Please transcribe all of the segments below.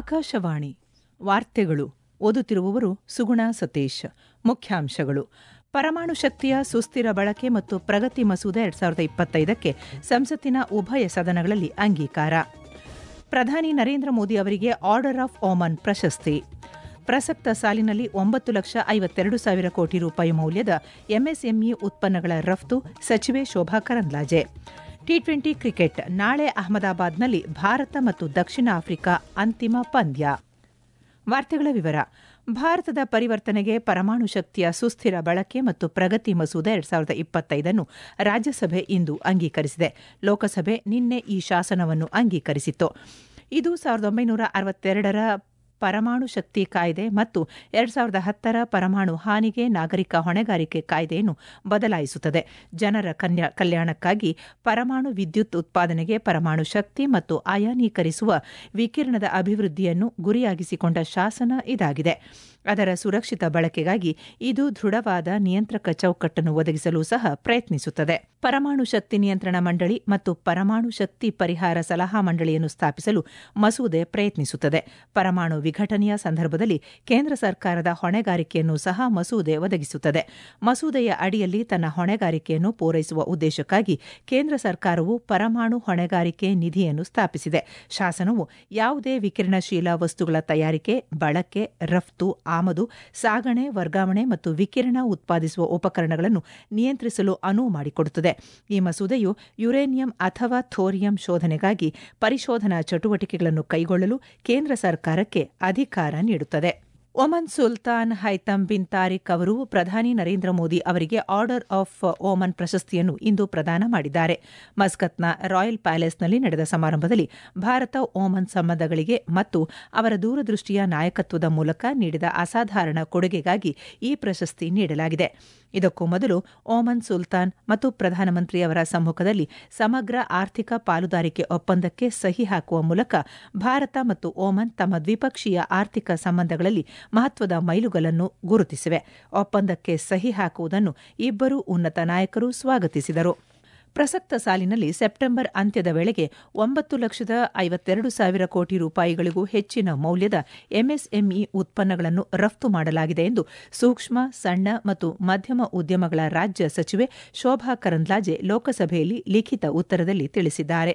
ಆಕಾಶವಾಣಿ ವಾರ್ತೆಗಳು ಓದುತ್ತಿರುವವರು ಸುಗುಣ ಸತೀಶ್ ಮುಖ್ಯಾಂಶಗಳು ಪರಮಾಣು ಶಕ್ತಿಯ ಸುಸ್ಥಿರ ಬಳಕೆ ಮತ್ತು ಪ್ರಗತಿ ಮಸೂದೆ ಎರಡ್ ಸಾವಿರದ ಇಪ್ಪತ್ತೈದಕ್ಕೆ ಸಂಸತ್ತಿನ ಉಭಯ ಸದನಗಳಲ್ಲಿ ಅಂಗೀಕಾರ ಪ್ರಧಾನಿ ನರೇಂದ್ರ ಮೋದಿ ಅವರಿಗೆ ಆರ್ಡರ್ ಆಫ್ ಓಮನ್ ಪ್ರಶಸ್ತಿ ಪ್ರಸಕ್ತ ಸಾಲಿನಲ್ಲಿ ಒಂಬತ್ತು ಲಕ್ಷ ಐವತ್ತೆರಡು ಸಾವಿರ ಕೋಟಿ ರೂಪಾಯಿ ಮೌಲ್ಯದ ಎಂಎಸ್ಎಂಇ ಉತ್ಪನ್ನಗಳ ರಫ್ತು ಸಚಿವೆ Shobha Karandlaje T twenty cricket ನಾಳೆ ಅಹಮದಾಬಾದ್ನಲ್ಲಿ ಭಾರತ ಮತ್ತು ದಕ್ಷಿಣ ಆಫ್ರಿಕಾ ಅಂತಿಮ ಪಂದ್ಯ ವಾರ್ತೆಗಳ ವಿವರ ಭಾರತದ ಪರಿವರ್ತನೆಗೆ ಪರಮಾಣು ಶಕ್ತಿಯ ಸುಸ್ಥಿರ ಬಳಕೆ ಮತ್ತು ಪ್ರಗತಿ ಮಸೂದೆ ಎರಡ್ ಸಾವಿರದ ಇಪ್ಪತ್ತೈದನ್ನು ರಾಜ್ಯಸಭೆ ಇಂದು ಅಂಗೀಕರಿಸಿದೆ ಲೋಕಸಭೆ ನಿನ್ನೆ ಈ ಶಾಸನವನ್ನು ಅಂಗೀಕರಿಸಿತ್ತು ಇದು ಸಾವಿರದ ಒಂಬೈನೂರ ಅರವತ್ತೆರಡರ ಪರಮಾಣು ಶಕ್ತಿ ಕಾಯ್ದೆ ಮತ್ತು ಎರಡ್ ಸಾವಿರದ ಹತ್ತರ ಪರಮಾಣು ಹಾನಿಗೆ ನಾಗರಿಕ ಹೊಣೆಗಾರಿಕೆ ಕಾಯ್ದೆಯನ್ನು ಬದಲಾಯಿಸುತ್ತದೆ ಜನರ ಕಲ್ಯಾಣಕ್ಕಾಗಿ ಪರಮಾಣು ವಿದ್ಯುತ್ ಉತ್ಪಾದನೆಗೆ ಪರಮಾಣು ಶಕ್ತಿ ಮತ್ತು ಅಯಾನೀಕರಿಸುವ ವಿಕಿರಣದ ಅಭಿವೃದ್ಧಿಯನ್ನು ಗುರಿಯಾಗಿಸಿಕೊಂಡ ಶಾಸನ ಇದಾಗಿದೆ ಅದರ ಸುರಕ್ಷಿತ ಬಳಕೆಗಾಗಿ ಇದು ದೃಢವಾದ ನಿಯಂತ್ರಕ ಚೌಕಟ್ಟನ್ನು ಒದಗಿಸಲು ಸಹ ಪ್ರಯತ್ನಿಸುತ್ತದೆ ಪರಮಾಣು ಶಕ್ತಿ ನಿಯಂತ್ರಣ ಮಂಡಳಿ ಮತ್ತು ಪರಮಾಣು ಶಕ್ತಿ ಪರಿಹಾರ ಸಲಹಾ ಮಂಡಳಿಯನ್ನು ಸ್ಥಾಪಿಸಲು ಮಸೂದೆ ಪ್ರಯತ್ನಿಸುತ್ತದೆ ಪರಮಾಣು ವಿಘಟನೆಯ ಸಂದರ್ಭದಲ್ಲಿ ಕೇಂದ್ರ ಸರ್ಕಾರದ ಹೊಣೆಗಾರಿಕೆಯನ್ನು ಸಹ ಮಸೂದೆ ಒದಗಿಸುತ್ತದೆ ಮಸೂದೆಯ ಅಡಿಯಲ್ಲಿ ತನ್ನ ಹೊಣೆಗಾರಿಕೆಯನ್ನು ಪೂರೈಸುವ ಉದ್ದೇಶಕ್ಕಾಗಿ ಕೇಂದ್ರ ಸರ್ಕಾರವು ಪರಮಾಣು ಹೊಣೆಗಾರಿಕೆ ನಿಧಿಯನ್ನು ಸ್ಥಾಪಿಸಿದೆ ಶಾಸನವು ಯಾವುದೇ ವಿಕಿರಣಶೀಲ ವಸ್ತುಗಳ ತಯಾರಿಕೆ ಬಳಕೆ ರಫ್ತು ಆಮದು ಸಾಗಣೆ ವರ್ಗಾವಣೆ ಮತ್ತು ವಿಕಿರಣ ಉತ್ಪಾದಿಸುವ ಉಪಕರಣಗಳನ್ನು ನಿಯಂತ್ರಿಸಲು ಅನುವು ಮಾಡಿಕೊಡುತ್ತದೆ ಈ ಮಸೂದೆಯು ಯುರೇನಿಯಂ ಅಥವಾ ಥೋರಿಯಂ ಶೋಧನೆಗಾಗಿ ಪರಿಶೋಧನಾ ಚಟುವಟಿಕೆಗಳನ್ನು ಕೈಗೊಳ್ಳಲು ಕೇಂದ್ರ ಸರ್ಕಾರಕ್ಕೆ ಅಧಿಕಾರ ನೀಡುತ್ತದೆ ಒಮನ್ ಸುಲ್ತಾನ್ ಹೈತಮ್ ಬಿನ್ ತಾರಿಕ್ ಅವರು ಪ್ರಧಾನಿ ನರೇಂದ್ರ ಮೋದಿ ಅವರಿಗೆ ಆರ್ಡರ್ ಆಫ್ ಓಮನ್ ಪ್ರಶಸ್ತಿಯನ್ನು ಇಂದು ಪ್ರದಾನ ಮಾಡಿದ್ದಾರೆ ಮಸ್ಕತ್ನ ರಾಯಲ್ ಪ್ಯಾಲೇಸ್ನಲ್ಲಿ ನಡೆದ ಸಮಾರಂಭದಲ್ಲಿ ಭಾರತ ಓಮನ್ ಸಂಬಂಧಗಳಿಗೆ ಮತ್ತು ಅವರ ದೂರದೃಷ್ಟಿಯ ನಾಯಕತ್ವದ ಮೂಲಕ ನೀಡಿದ ಅಸಾಧಾರಣ ಕೊಡುಗೆಗಾಗಿ ಈ ಪ್ರಶಸ್ತಿ ನೀಡಲಾಗಿದೆ ಇದಕ್ಕೂ ಮೊದಲು ಓಮನ್ ಸುಲ್ತಾನ್ ಮತ್ತು ಪ್ರಧಾನಮಂತ್ರಿಯವರ ಸಮ್ಮುಖದಲ್ಲಿ ಸಮಗ್ರ ಆರ್ಥಿಕ ಪಾಲುದಾರಿಕೆ ಒಪ್ಪಂದಕ್ಕೆ ಸಹಿ ಹಾಕುವ ಮೂಲಕ ಭಾರತ ಮತ್ತು ಓಮನ್ ತಮ್ಮ ದ್ವಿಪಕ್ಷೀಯ ಆರ್ಥಿಕ ಸಂಬಂಧಗಳಲ್ಲಿ ಮಹತ್ವದ ಮೈಲುಗಲ್ಲನ್ನು ಗುರುತಿಸಿವೆ ಒಪ್ಪಂದಕ್ಕೆ ಸಹಿ ಹಾಕುವುದನ್ನು ಇಬ್ಬರೂ ಉನ್ನತ ನಾಯಕರು ಸ್ವಾಗತಿಸಿದರು ಪ್ರಸಕ್ತ ಸಾಲಿನಲ್ಲಿ ಸೆಪ್ಟೆಂಬರ್ ಅಂತ್ಯದ ವೇಳೆಗೆ ಒಂಬತ್ತು ಲಕ್ಷದ ಐವತ್ತೆರಡು ಸಾವಿರ ಕೋಟಿ ರೂಪಾಯಿಗಳಿಗೂ ಹೆಚ್ಚಿನ ಮೌಲ್ಯದ ಎಂಎಸ್ಎಂಇ ಉತ್ಪನ್ನಗಳನ್ನು ರಫ್ತು ಮಾಡಲಾಗಿದೆ ಎಂದು ಸೂಕ್ಷ್ಮ ಸಣ್ಣ ಮತ್ತು ಮಧ್ಯಮ ಉದ್ಯಮಗಳ ರಾಜ್ಯ ಸಚಿವೆ ಶೋಭಾ ಕರಂದ್ಲಾಜೆ ಲೋಕಸಭೆಯಲ್ಲಿ ಲಿಖಿತ ಉತ್ತರದಲ್ಲಿ ತಿಳಿಸಿದ್ದಾರೆ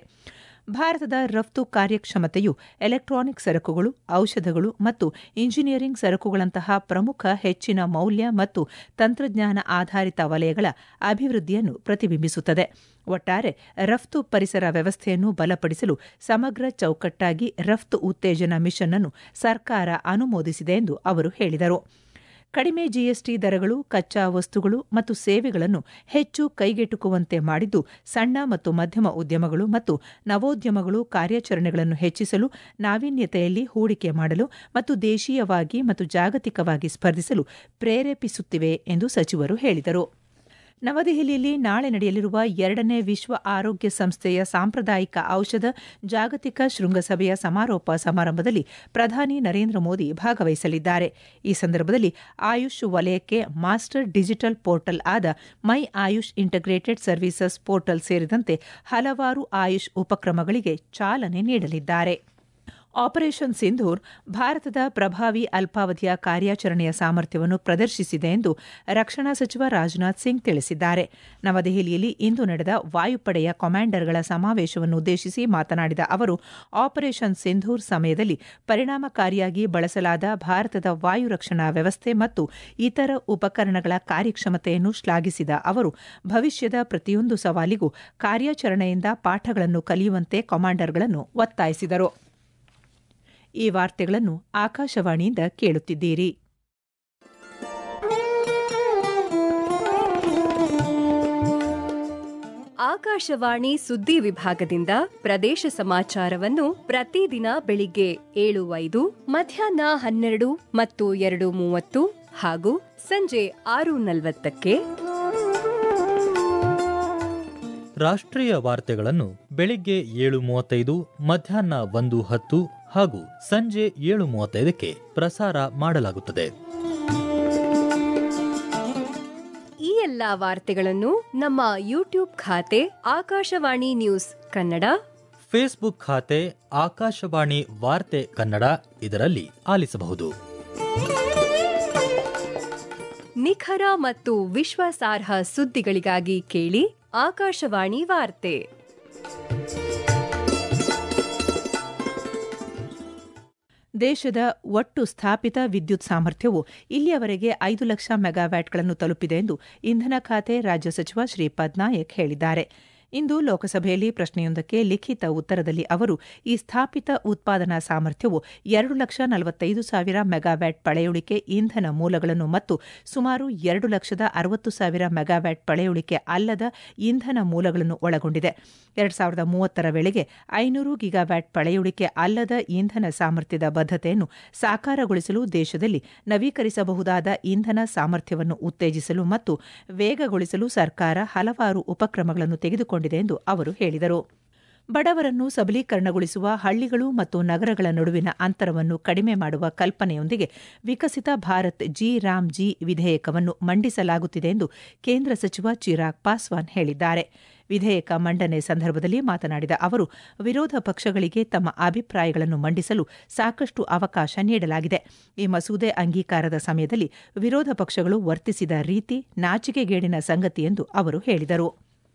ಭಾರತದ ರಫ್ತು ಕಾರ್ಯಕ್ಷಮತೆಯು ಎಲೆಕ್ಟ್ರಾನಿಕ್ ಸರಕುಗಳು ಔಷಧಗಳು ಮತ್ತು ಇಂಜಿನಿಯರಿಂಗ್ ಸರಕುಗಳಂತಹ ಪ್ರಮುಖ ಹೆಚ್ಚಿನ ಮೌಲ್ಯ ಮತ್ತು ತಂತ್ರಜ್ಞಾನ ಆಧಾರಿತ ವಲಯಗಳ ಅಭಿವೃದ್ಧಿಯನ್ನು ಪ್ರತಿಬಿಂಬಿಸುತ್ತದೆ ಒಟ್ಟಾರೆ ರಫ್ತು ಪರಿಸರ ವ್ಯವಸ್ಥೆಯನ್ನು ಬಲಪಡಿಸಲು ಸಮಗ್ರ ಚೌಕಟ್ಟಾಗಿ ರಫ್ತು ಉತ್ತೇಜನ ಮಿಷನ್ ಅನ್ನು ಸರ್ಕಾರ ಅನುಮೋದಿಸಿದೆ ಎಂದು ಅವರು ಹೇಳಿದರು ಕಡಿಮೆ ಜಿಎಸ್ಟಿ ದರಗಳು ಕಚ್ಚಾ ವಸ್ತುಗಳು ಮತ್ತು ಸೇವೆಗಳನ್ನು ಹೆಚ್ಚು ಕೈಗೆಟುಕುವಂತೆ ಮಾಡಿದ್ದು ಸಣ್ಣ ಮತ್ತು ಮಧ್ಯಮ ಉದ್ಯಮಗಳು ಮತ್ತು ನವೋದ್ಯಮಗಳು ಕಾರ್ಯಾಚರಣೆಗಳನ್ನು ಹೆಚ್ಚಿಸಲು ನಾವೀನ್ಯತೆಯಲ್ಲಿ ಹೂಡಿಕೆ ಮಾಡಲು ಮತ್ತು ದೇಶೀಯವಾಗಿ ಮತ್ತು ಜಾಗತಿಕವಾಗಿ ಸ್ಪರ್ಧಿಸಲು ಪ್ರೇರೇಪಿಸುತ್ತಿವೆ ಎಂದು ಸಚಿವರು ಹೇಳಿದರು ನವದೆಹಲಿಯಲ್ಲಿ ನಾಳೆ ನಡೆಯಲಿರುವ ಎರಡನೇ ವಿಶ್ವ ಆರೋಗ್ಯ ಸಂಸ್ಥೆಯ ಸಾಂಪ್ರದಾಯಿಕ ಔಷಧ ಜಾಗತಿಕ ಶೃಂಗಸಭೆಯ ಸಮಾರೋಪ ಸಮಾರಂಭದಲ್ಲಿ ಪ್ರಧಾನಿ ನರೇಂದ್ರ ಮೋದಿ ಭಾಗವಹಿಸಲಿದ್ದಾರೆ ಈ ಸಂದರ್ಭದಲ್ಲಿ ಆಯುಷ್ ವಲಯಕ್ಕೆ ಮಾಸ್ಟರ್ ಡಿಜಿಟಲ್ ಪೋರ್ಟಲ್ ಆದ my Ayush integrated services portal ಸೇರಿದಂತೆ ಹಲವಾರು ಆಯುಷ್ ಉಪಕ್ರಮಗಳಿಗೆ ಚಾಲನೆ ನೀಡಲಿದ್ದಾರೆ ಆಪರೇಷನ್ ಸಿಂಧೂರ್ ಭಾರತದ ಪ್ರಭಾವಿ ಅಲ್ಪಾವಧಿಯ ಕಾರ್ಯಾಚರಣೆಯ ಸಾಮರ್ಥ್ಯವನ್ನು ಪ್ರದರ್ಶಿಸಿದೆ ಎಂದು ರಕ್ಷಣಾ ಸಚಿವ ರಾಜನಾಥ್ ಸಿಂಗ್ ತಿಳಿಸಿದ್ದಾರೆ ನವದೆಹಲಿಯಲ್ಲಿ ಇಂದು ನಡೆದ ವಾಯುಪಡೆಯ ಕಮಾಂಡರ್ಗಳ ಸಮಾವೇಶವನ್ನು ಉದ್ದೇಶಿಸಿ ಮಾತನಾಡಿದ ಅವರು ಆಪರೇಷನ್ ಸಿಂಧೂರ್ ಸಮಯದಲ್ಲಿ ಪರಿಣಾಮಕಾರಿಯಾಗಿ ಬಳಸಲಾದ ಭಾರತದ ವಾಯು ರಕ್ಷಣಾ ವ್ಯವಸ್ಥೆ ಮತ್ತು ಇತರ ಉಪಕರಣಗಳ ಕಾರ್ಯಕ್ಷಮತೆಯನ್ನು ಶ್ಲಾಘಿಸಿದ ಅವರು ಭವಿಷ್ಯದ ಪ್ರತಿಯೊಂದು ಸವಾಲಿಗೂ ಕಾರ್ಯಾಚರಣೆಯಿಂದ ಪಾಠಗಳನ್ನು ಕಲಿಯುವಂತೆ ಕಮಾಂಡರ್ಗಳನ್ನು ಒತ್ತಾಯಿಸಿದರು ಈ ವಾರ್ತೆಗಳನ್ನು ಆಕಾಶವಾಣಿಯಿಂದ ಕೇಳುತ್ತಿದ್ದೀರಿ ಆಕಾಶವಾಣಿ ಸುದ್ದಿ ವಿಭಾಗದಿಂದ ಪ್ರದೇಶ ಸಮಾಚಾರವನ್ನು ಪ್ರತಿದಿನ ಬೆಳಿಗ್ಗೆ ಏಳು ಐದು ಮಧ್ಯಾಹ್ನ ಹನ್ನೆರಡು ಮತ್ತು ಎರಡು ಮೂವತ್ತು ಹಾಗೂ ಸಂಜೆ ಆರು ನಲವತ್ತಕ್ಕೆ ರಾಷ್ಟ್ರೀಯ ವಾರ್ತೆಗಳನ್ನು ಬೆಳಿಗ್ಗೆ ಏಳು ಮೂವತ್ತೈದು ಮಧ್ಯಾಹ್ನ ಒಂದು ಹತ್ತು ಹಾಗೂ ಸಂಜೆ ಏಳು ಮೂವತ್ತೈದಕ್ಕೆ ಪ್ರಸಾರ ಮಾಡಲಾಗುತ್ತದೆ ಈ ಎಲ್ಲಾ ವಾರ್ತೆಗಳನ್ನು ನಮ್ಮ ಯೂಟ್ಯೂಬ್ ಖಾತೆ ಆಕಾಶವಾಣಿ ನ್ಯೂಸ್ ಕನ್ನಡ ಫೇಸ್ಬುಕ್ ಖಾತೆ ಆಕಾಶವಾಣಿ ವಾರ್ತೆ ಕನ್ನಡ ಇದರಲ್ಲಿ ಆಲಿಸಬಹುದು ನಿಖರ ಮತ್ತು ವಿಶ್ವಾಸಾರ್ಹ ಸುದ್ದಿಗಳಿಗಾಗಿ ಕೇಳಿ ಆಕಾಶವಾಣಿ ವಾರ್ತೆ ದೇಶದ ಒಟ್ಟು ಸ್ಥಾಪಿತ ವಿದ್ಯುತ್ ಸಾಮರ್ಥ್ಯವು ಇಲ್ಲಿಯವರೆಗೆ ಐದು ಲಕ್ಷ ಮೆಗಾವ್ಯಾಟ್ಗಳನ್ನು ತಲುಪಿದೆ ಎಂದು ಇಂಧನ ಖಾತೆ ರಾಜ್ಯ ಸಚಿವ ಶ್ರೀಪಾದ್ ನಾಯಕ್ ಹೇಳಿದ್ದಾರೆ ಇಂದು ಲೋಕಸಭೆಯಲ್ಲಿ ಪ್ರಶ್ನೆಯೊಂದಕ್ಕೆ ಲಿಖಿತ ಉತ್ತರದಲ್ಲಿ ಅವರು ಈ ಸ್ಥಾಪಿತ ಉತ್ಪಾದನಾ ಸಾಮರ್ಥ್ಯವು ಎರಡು ಲಕ್ಷ ನಲವತ್ತೈದು ಸಾವಿರ ಮೆಗಾವ್ಯಾಟ್ ಪಳೆಯುಳಿಕೆ ಇಂಧನ ಮೂಲಗಳನ್ನು ಮತ್ತು ಸುಮಾರು ಎರಡು ಲಕ್ಷದ ಅರವತ್ತು ಸಾವಿರ ಮೆಗಾವ್ಯಾಟ್ ಪಳೆಯುಳಿಕೆ ಅಲ್ಲದ ಇಂಧನ ಮೂಲಗಳನ್ನು ಒಳಗೊಂಡಿದೆ ಎರಡು ಸಾವಿರದ ಮೂವತ್ತರ ವೇಳೆಗೆ ಐನೂರು ಗಿಗಾವ್ಯಾಟ್ ಪಳೆಯುಳಿಕೆ ಅಲ್ಲದ ಇಂಧನ ಸಾಮರ್ಥ್ಯದ ಬದ್ಧತೆಯನ್ನು ಸಾಕಾರಗೊಳಿಸಲು ದೇಶದಲ್ಲಿ ನವೀಕರಿಸಬಹುದಾದ ಇಂಧನ ಸಾಮರ್ಥ್ಯವನ್ನು ಉತ್ತೇಜಿಸಲು ಮತ್ತು ವೇಗಗೊಳಿಸಲು ಸರ್ಕಾರ ಹಲವಾರು ಉಪಕ್ರಮಗಳನ್ನು ತೆಗೆದುಕೊಂಡಿದೆ ಎಂದು ಅವರು ಹೇಳಿದರು ಬಡವರನ್ನು ಸಬಲೀಕರಣಗೊಳಿಸುವ ಹಳ್ಳಿಗಳು ಮತ್ತು ನಗರಗಳ ನಡುವಿನ ಅಂತರವನ್ನು ಕಡಿಮೆ ಮಾಡುವ ಕಲ್ಪನೆಯೊಂದಿಗೆ Viksit Bharat G RAM G ವಿಧೇಯಕವನ್ನು ಮಂಡಿಸಲಾಗುತ್ತಿದೆ ಎಂದು ಕೇಂದ್ರ ಸಚಿವ ಚಿರಾಗ್ ಪಾಸ್ವಾನ್ ಹೇಳಿದ್ದಾರೆ ವಿಧೇಯಕ ಮಂಡನೆ ಸಂದರ್ಭದಲ್ಲಿ ಮಾತನಾಡಿದ ಅವರು ವಿರೋಧ ಪಕ್ಷಗಳಿಗೆ ತಮ್ಮ ಅಭಿಪ್ರಾಯಗಳನ್ನು ಮಂಡಿಸಲು ಸಾಕಷ್ಟು ಅವಕಾಶ ನೀಡಲಾಗಿದೆ ಈ ಮಸೂದೆ ಅಂಗೀಕಾರದ ಸಮಯದಲ್ಲಿ ವಿರೋಧ ಪಕ್ಷಗಳು ವರ್ತಿಸಿದ ರೀತಿ ನಾಚಿಕೆಗೇಡಿನ ಸಂಗತಿ ಎಂದು ಅವರು ಹೇಳಿದರು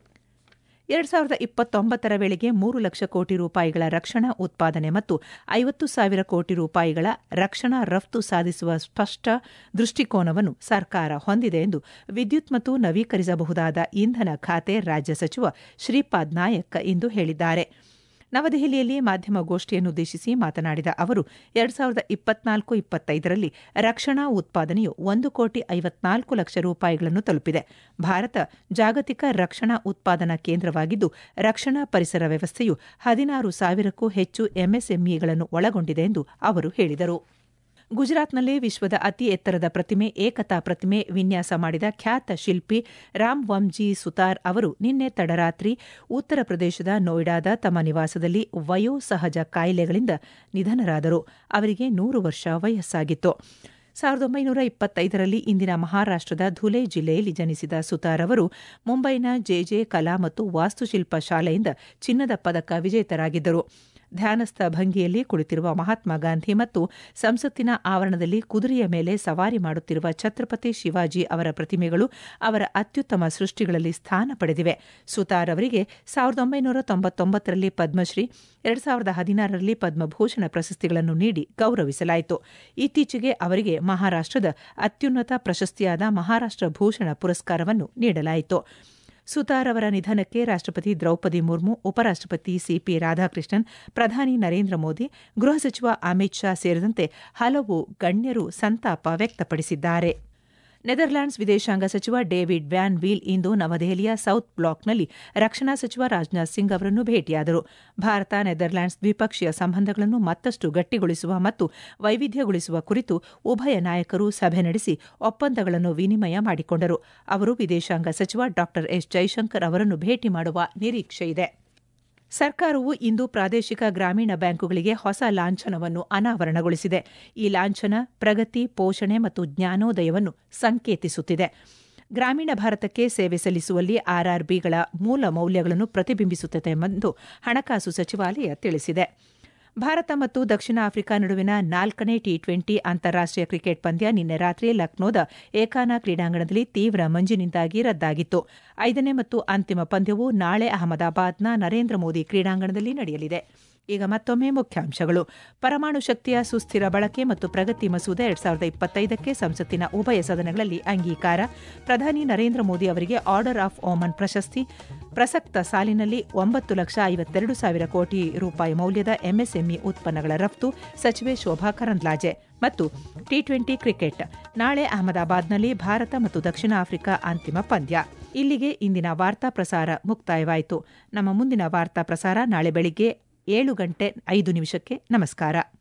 ಎರಡು ಸಾವಿರದ ಇಪ್ಪತ್ತೊಂಬತ್ತರ ವೇಳೆಗೆ ಮೂರು ಲಕ್ಷ ಕೋಟಿ ರೂಪಾಯಿಗಳ ರಕ್ಷಣಾ ಉತ್ಪಾದನೆ ಮತ್ತು ಐವತ್ತು ಸಾವಿರ ಕೋಟಿ ರೂಪಾಯಿಗಳ ರಕ್ಷಣಾ ರಫ್ತು ಸಾಧಿಸುವ ಸ್ಪಷ್ಟ ದೃಷ್ಟಿಕೋನವನ್ನು ಸರ್ಕಾರ ಹೊಂದಿದೆ ಎಂದು ವಿದ್ಯುತ್ ಮತ್ತು ನವೀಕರಿಸಬಹುದಾದ ಇಂಧನ ಖಾತೆ ರಾಜ್ಯ ಸಚಿವ ಶ್ರೀಪಾದ್ ನಾಯಕ್ ಇಂದು ಹೇಳಿದ್ದಾರೆ ನವದೆಹಲಿಯಲ್ಲಿ ಮಾಧ್ಯಮಗೋಷ್ಠಿಯನ್ನುದ್ದೇಶಿಸಿ ಮಾತನಾಡಿದ ಅವರು ಎರಡು ಸಾವಿರದ ಇಪ್ಪತ್ನಾಲ್ಕು ಇಪ್ಪತ್ತೈದರಲ್ಲಿ ರಕ್ಷಣಾ ಉತ್ಪಾದನೆಯು ಒಂದು ಕೋಟಿ ಐವತ್ನಾಲ್ಕು ಲಕ್ಷ ರೂಪಾಯಿಗಳನ್ನು ತಲುಪಿದೆ ಭಾರತ ಜಾಗತಿಕ ರಕ್ಷಣಾ ಉತ್ಪಾದನಾ ಕೇಂದ್ರವಾಗಿದ್ದು ರಕ್ಷಣಾ ಪರಿಸರ ವ್ಯವಸ್ಥೆಯು ಹದಿನಾರು ಸಾವಿರಕ್ಕೂ ಹೆಚ್ಚು ಎಂಎಸ್ಎಂಇಗಳನ್ನು ಒಳಗೊಂಡಿದೆ ಎಂದು ಅವರು ಹೇಳಿದರು ಗುಜರಾತ್ನಲ್ಲಿ ವಿಶ್ವದ ಅತಿ ಎತ್ತರದ ಪ್ರತಿಮೆ ಏಕತಾ ಪ್ರತಿಮೆ ವಿನ್ಯಾಸ ಮಾಡಿದ ಖ್ಯಾತ ಶಿಲ್ಪಿ ರಾಮ್ ವಂಜಿ ಸುತಾರ್ ಅವರು ನಿನ್ನೆ ತಡರಾತ್ರಿ ಉತ್ತರ ಪ್ರದೇಶದ ನೋಯ್ಡಾದ ತಮ್ಮ ನಿವಾಸದಲ್ಲಿ ವಯೋಸಹಜ ಕಾಯಿಲೆಗಳಿಂದ ನಿಧನರಾದರು ಅವರಿಗೆ ನೂರು ವರ್ಷ ವಯಸ್ಸಾಗಿತ್ತು ಸಾವಿರದ ಒಂಬೈನೂರ ಇಪ್ಪತ್ತೈದರಲ್ಲಿ ಇಂದಿನ ಮಹಾರಾಷ್ಟದ ಧುಲೆ ಜಿಲ್ಲೆಯಲ್ಲಿ ಜನಿಸಿದ ಸುತಾರ್ ಅವರು ಮುಂಬೈನ ಜೆಜೆ ಕಲಾ ಮತ್ತು ವಾಸ್ತುಶಿಲ್ಪ ಶಾಲೆಯಿಂದ ಚಿನ್ನದ ಪದಕ ವಿಜೇತರಾಗಿದ್ದರು ಧ್ಯಾನಸ್ಥ ಭಂಗಿಯಲ್ಲಿ ಕುಳಿತಿರುವ ಮಹಾತ್ಮ ಗಾಂಧಿ ಮತ್ತು ಸಂಸತ್ತಿನ ಆವರಣದಲ್ಲಿ ಕುದುರೆಯ ಮೇಲೆ ಸವಾರಿ ಮಾಡುತ್ತಿರುವ ಛತ್ರಪತಿ ಶಿವಾಜಿ ಅವರ ಪ್ರತಿಮೆಗಳು ಅವರ ಅತ್ಯುತ್ತಮ ಸೃಷ್ಟಿಗಳಲ್ಲಿ ಸ್ಥಾನ ಪಡೆದಿವೆ ಸುತಾರ್ ಅವರಿಗೆ ಸಾವಿರದ ಒಂಬೈನೂರ ತೊಂಬತ್ತೊಂಬತ್ತರಲ್ಲಿ ಪದ್ಮಶ್ರೀ ಎರಡು ಸಾವಿರದ ಹದಿನಾರರಲ್ಲಿ ಪದ್ಮಭೂಷಣ ಪ್ರಶಸ್ತಿಗಳನ್ನು ನೀಡಿ ಗೌರವಿಸಲಾಯಿತು ಇತ್ತೀಚೆಗೆ ಅವರಿಗೆ ಮಹಾರಾಷ್ಟದ ಅತ್ಯುನ್ನತ ಪ್ರಶಸ್ತಿಯಾದ ಮಹಾರಾಷ್ಟ ಭೂಷಣ ಪುರಸ್ಕಾರವನ್ನು ನೀಡಲಾಯಿತು ಸುತಾರ್ ಅವರ ನಿಧನಕ್ಕೆ ರಾಷ್ಟಪತಿ ದ್ರೌಪದಿ ಮುರ್ಮು ಉಪರಾಷ್ಟಪತಿ ಸಿಪಿ ರಾಧಾಕೃಷ್ಣನ್ ಪ್ರಧಾನಿ ನರೇಂದ್ರ ಮೋದಿ ಗೃಹ ಸಚಿವ ಅಮಿತ್ ಶಾ ಸೇರಿದಂತೆ ಹಲವು ಗಣ್ಯರು ಸಂತಾಪ ವ್ಯಕ್ತಪಡಿಸಿದ್ದಾರೆ ನೆದರ್ಲ್ಯಾಂಡ್ಸ್ ವಿದೇಶಾಂಗ ಸಚಿವ ಡೇವಿಡ್ ವ್ಯಾನ್ ವೀಲ್ ಇಂದು ನವದೆಹಲಿಯ ಸೌತ್ ಬ್ಲಾಕ್ನಲ್ಲಿ ರಕ್ಷಣಾ ಸಚಿವ ರಾಜನಾಥ್ ಸಿಂಗ್ ಅವರನ್ನು ಭೇಟಿಯಾದರು ಭಾರತ ನೆದರ್ಲ್ಯಾಂಡ್ಸ್ ದ್ವಿಪಕ್ಷೀಯ ಸಂಬಂಧಗಳನ್ನು ಮತ್ತಷ್ಟು ಗಟ್ಟಿಗೊಳಿಸುವ ಮತ್ತು ವೈವಿಧ್ಯಗೊಳಿಸುವ ಕುರಿತು ಉಭಯ ನಾಯಕರು ಸಭೆ ನಡೆಸಿ ಒಪ್ಪಂದಗಳನ್ನು ವಿನಿಮಯ ಮಾಡಿಕೊಂಡರು ಅವರು ವಿದೇಶಾಂಗ ಸಚಿವ ಡಾ ಎಸ್ ಜೈಶಂಕರ್ ಅವರನ್ನು ಭೇಟಿ ಮಾಡುವ ನಿರೀಕ್ಷೆಯಿದೆ ಸರ್ಕಾರವು ಇಂದು ಪ್ರಾದೇಶಿಕ ಗ್ರಾಮೀಣ ಬ್ಯಾಂಕುಗಳಿಗೆ ಹೊಸ ಲಾಂಛನವನ್ನು ಅನಾವರಣಗೊಳಿಸಿದೆ ಈ ಲಾಂಛನ ಪ್ರಗತಿ ಪೋಷಣೆ ಮತ್ತು ಜ್ಞಾನೋದಯವನ್ನು ಸಂಕೇತಿಸುತ್ತಿದೆ ಗ್ರಾಮೀಣ ಭಾರತಕ್ಕೆ ಸೇವೆ ಸಲ್ಲಿಸುವಲ್ಲಿ ಆರ್ಆರ್ಬಿಗಳ ಮೂಲ ಮೌಲ್ಯಗಳನ್ನು ಪ್ರತಿಬಿಂಬಿಸುತ್ತದೆ ಎಂದು ಹಣಕಾಸು ಸಚಿವಾಲಯ ತಿಳಿಸಿದೆ ಭಾರತ ಮತ್ತು ದಕ್ಷಿಣ ಆಫ್ರಿಕಾ ನಡುವಿನ ನಾಲ್ಕನೇ ಟಿ ಟ್ವೆಂಟಿ ಅಂತಾರಾಷ್ಟೀಯ ಕ್ರಿಕೆಟ್ ಪಂದ್ಯ ನಿನ್ನೆ ರಾತ್ರಿ ಲಕ್ನೋದ ಏಕಾನ ಕ್ರೀಡಾಂಗಣದಲ್ಲಿ ತೀವ್ರ ಮಂಜಿನಿಂದಾಗಿ ರದ್ದಾಗಿತ್ತು ಐದನೇ ಮತ್ತು ಅಂತಿಮ ಪಂದ್ಯವು ನಾಳೆ ಅಹಮದಾಬಾದ್ನ ನರೇಂದ್ರ ಮೋದಿ ಕ್ರೀಡಾಂಗಣದಲ್ಲಿ ನಡೆಯಲಿದೆ ಈಗ ಮತ್ತೊಮ್ಮೆ ಮುಖ್ಯಾಂಶಗಳು ಪರಮಾಣು ಶಕ್ತಿಯ ಸುಸ್ಥಿರ ಬಳಕೆ ಮತ್ತು ಪ್ರಗತಿ ಮಸೂದೆ ಎರಡ್ ಸಾವಿರದ ಇಪ್ಪತ್ತೈದಕ್ಕೆ ಸಂಸತ್ತಿನ ಉಭಯ ಸದನಗಳಲ್ಲಿ ಅಂಗೀಕಾರ ಪ್ರಧಾನಿ ನರೇಂದ್ರ ಮೋದಿ ಅವರಿಗೆ ಆರ್ಡರ್ ಆಫ್ ಓಮನ್ ಪ್ರಶಸ್ತಿ ಪ್ರಸಕ್ತ ಸಾಲಿನಲ್ಲಿ ಒಂಬತ್ತು ಲಕ್ಷ ಐವತ್ತೆರಡು ಸಾವಿರ ಕೋಟಿ ರೂಪಾಯಿ ಮೌಲ್ಯದ ಎಂಎಸ್ಎಂಇ ಉತ್ಪನ್ನಗಳ ರಫ್ತು ಸಚಿವೆ ಶೋಭಾ ಕರಂದ್ಲಾಜೆ ಮತ್ತು ಟಿ ಟ್ವೆಂಟಿ ಕ್ರಿಕೆಟ್ ನಾಳೆ ಅಹಮದಾಬಾದ್ನಲ್ಲಿ ಭಾರತ ಮತ್ತು ದಕ್ಷಿಣ ಆಫ್ರಿಕಾ ಅಂತಿಮ ಪಂದ್ಯ ಇಲ್ಲಿಗೆ ಇಂದಿನ ವಾರ್ತಾ ಪ್ರಸಾರ ಮುಕ್ತಾಯವಾಯಿತು ನಮ್ಮ ಮುಂದಿನ ವಾರ್ತಾ ಪ್ರಸಾರ ನಾಳೆ ಬೆಳಿಗ್ಗೆ ಏಳು ಗಂಟೆ ಐದು ನಿಮಿಷಕ್ಕೆ ನಮಸ್ಕಾರ